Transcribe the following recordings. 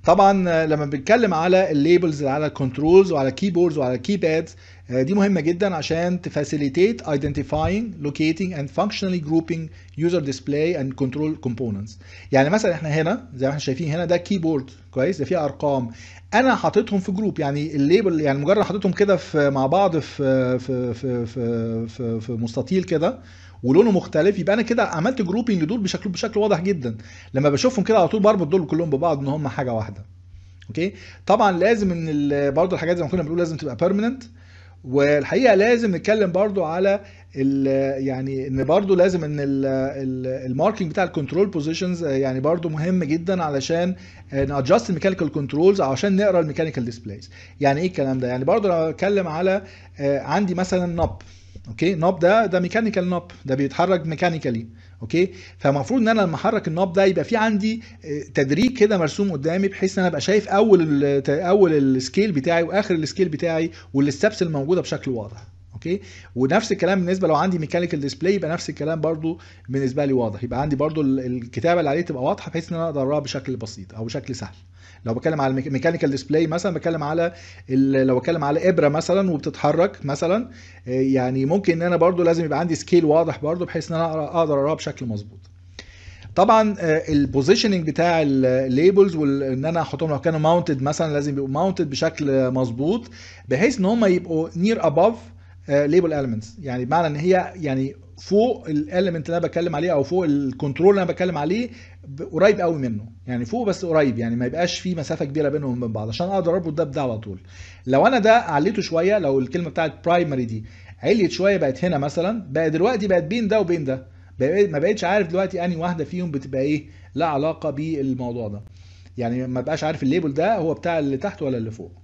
طبعا لما بنتكلم على الليبلز على الكنترولز وعلى الكيبوردز وعلى الكيبادز دي مهمه جدا عشان تفاسيليتيت identifying locating and functionally grouping user display and control components يعني مثلا احنا هنا زي ما احنا شايفين هنا ده كيبورد كويس ده فيه ارقام انا حاططهم في جروب يعني الليبل يعني مجرد حاططهم كده في مع بعض في في في في في, في مستطيل كده ولونه مختلف يبقى انا كده عملت جروبنج لدول بشكل بشكل واضح جدا لما بشوفهم كده على طول بربط دول كلهم ببعض ان هم حاجه واحده اوكي طبعا لازم ان برضه الحاجات زي ما كنا بنقول لازم تبقى بيرمننت والحقيقه لازم نتكلم برضو على يعني ان برضو لازم ان الماركينج بتاع الكنترول بوزيشنز يعني برضو مهم جدا علشان نادجست الميكانيكال كنترولز عشان نقرا الميكانيكال ديسبلايز يعني ايه الكلام ده يعني برضو لو اتكلم على عندي مثلا نوب اوكي نوب ده ده ميكانيكال نوب ده بيتحرك ميكانيكالي اوكي فالمفروض ان انا لما احرك النوب ده يبقى في عندي تدريج كده مرسوم قدامي بحيث ان انا ابقى شايف اول اول السكيل بتاعي واخر السكيل بتاعي والستبس الموجوده بشكل واضح اوكي ونفس الكلام بالنسبه لو عندي ميكانيكال ديسبلاي يبقى نفس الكلام برضو بالنسبه لي واضح يبقى عندي برضو الكتابه اللي عليه تبقى واضحه بحيث ان انا اقدر اقراها بشكل بسيط او بشكل سهل لو بتكلم على ميكانيكال ديسبلاي مثلا بتكلم على لو بتكلم على ابره مثلا وبتتحرك مثلا يعني ممكن ان انا برضو لازم يبقى عندي سكيل واضح برضو بحيث ان انا اقدر اقراها بشكل مظبوط طبعا البوزيشننج بتاع الليبلز وان انا احطهم لو كانوا ماونتد مثلا لازم يبقوا ماونتد بشكل مظبوط بحيث ان هم يبقوا نير اباف ليبل elements يعني بمعنى ان هي يعني فوق الاليمنت اللي انا بتكلم عليه او فوق الكنترول اللي انا بتكلم عليه قريب قوي منه يعني فوق بس قريب يعني ما يبقاش في مسافه كبيره بينهم وبين بعض عشان اقدر اربط ده بده على طول لو انا ده عليته شويه لو الكلمه بتاعت برايمري دي عليت شويه بقت هنا مثلا بقى دلوقتي بقت بين ده وبين ده ما بقتش عارف دلوقتي انهي واحده فيهم بتبقى ايه لا علاقه بالموضوع ده يعني ما بقاش عارف الليبل ده هو بتاع اللي تحت ولا اللي فوق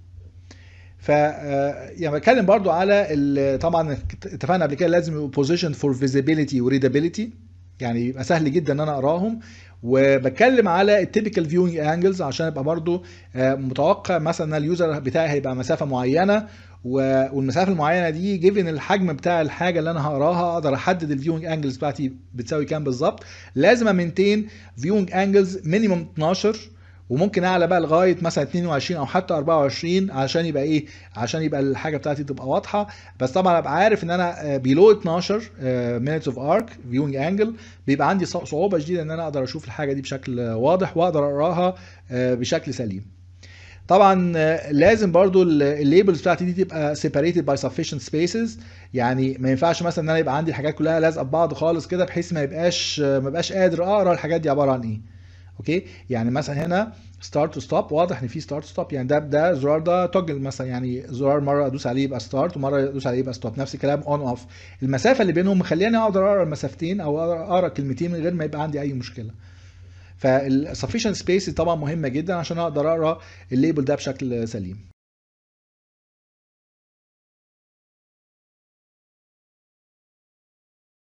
ف يعني بتكلم برضو على طبعا اتفقنا قبل كده لازم يبقوا بوزيشن فور فيزيبيليتي وريدابيليتي يعني يبقى سهل جدا ان انا اقراهم وبتكلم على التيبيكال فيوينج انجلز عشان ابقى برضو متوقع مثلا ان اليوزر بتاعي هيبقى مسافه معينه والمسافه المعينه دي جيفن الحجم بتاع الحاجه اللي انا هقراها اقدر احدد الفيوينج انجلز بتاعتي بتساوي كام بالظبط لازم امنتين فيوينج انجلز مينيمم 12 وممكن اعلى بقى لغايه مثلا 22 او حتى 24 عشان يبقى ايه عشان يبقى الحاجه بتاعتي تبقى واضحه بس طبعا ابقى عارف ان انا بيلو 12 مينتس اوف ارك فيوينج انجل بيبقى عندي صعوبه شديده ان انا اقدر اشوف الحاجه دي بشكل واضح واقدر اقراها بشكل سليم طبعا لازم برضو الليبلز بتاعتي دي تبقى separated by sufficient spaces يعني ما ينفعش مثلا ان انا يبقى عندي الحاجات كلها لازقه ببعض خالص كده بحيث ما يبقاش ما يبقاش قادر اقرا الحاجات دي عباره عن ايه اوكي يعني مثلا هنا ستارت وستوب واضح ان في ستارت ستوب يعني ده ده الزرار ده توجل مثلا يعني زرار مره ادوس عليه يبقى ستارت ومره ادوس عليه يبقى ستوب نفس الكلام اون اوف المسافه اللي بينهم مخليني اقدر اقرا المسافتين او اقرا كلمتين من غير ما يبقى عندي اي مشكله فالسفيشنت سبيس طبعا مهمه جدا عشان اقدر اقرا الليبل ده بشكل سليم